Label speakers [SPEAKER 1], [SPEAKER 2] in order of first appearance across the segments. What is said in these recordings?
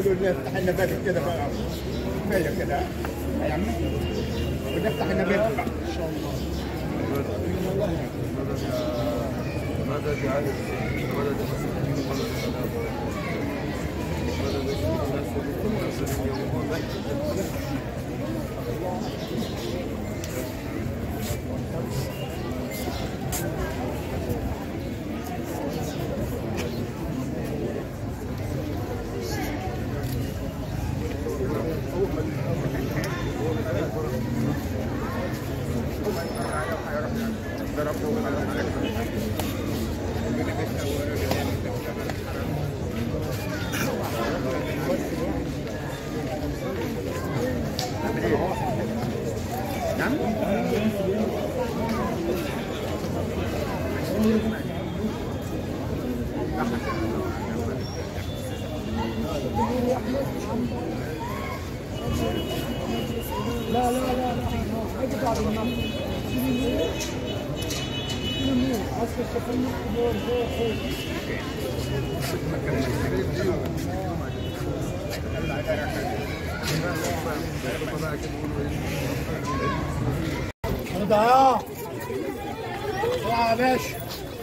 [SPEAKER 1] يقولوا لي افتح لنا باب كده بقى كفايه كده يا عم ونفتح لنا باب بقى ان شاء الله
[SPEAKER 2] مدد يا علي مدد يا مساكين مدد يا سلام مدد يا الناس
[SPEAKER 1] ده اه يا باشا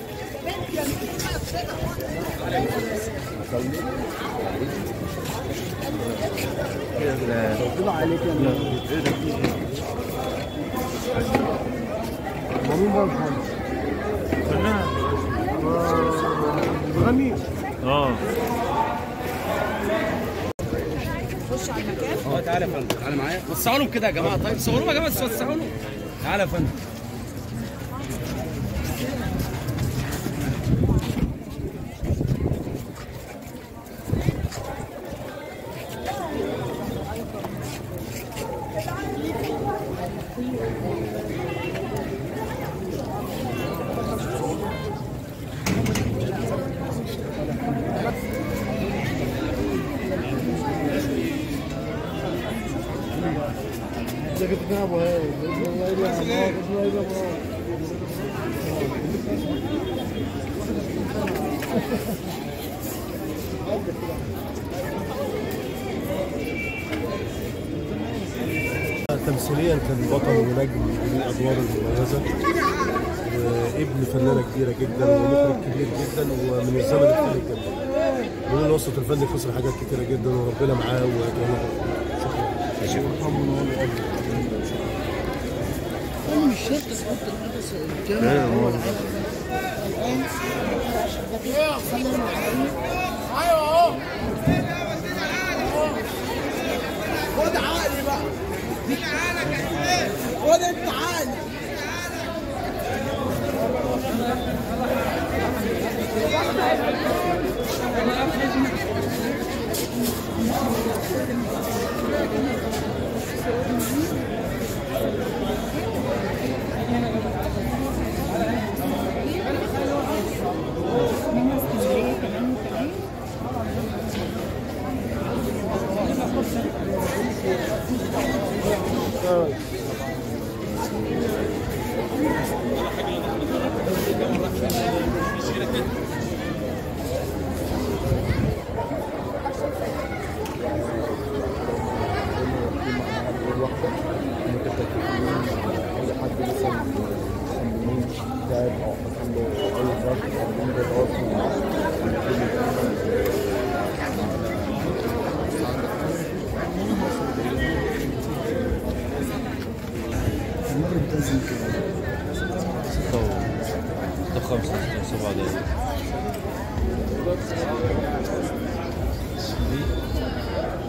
[SPEAKER 3] اه
[SPEAKER 4] اه تعالى يا فندم تعالى معايا وسعوا لهم كده يا جماعه طيب صوروا يا جماعه بس وسعوا لهم تعالى يا فندم
[SPEAKER 5] تمثيليا كان بطل ونجم من الادوار المميزه وابن فنانه كبيره جدا ومخرج كبير جدا ومن الزمن الثاني جدا من الوسط الفني خسر حاجات كتيره جدا وربنا معاه وجميله شكرا
[SPEAKER 6] مش شرط تحط القدس الجامع صلى الله عليه
[SPEAKER 1] خد عقلي بقى خد انت عقلي
[SPEAKER 3] ستة خمسة سبعة دقايق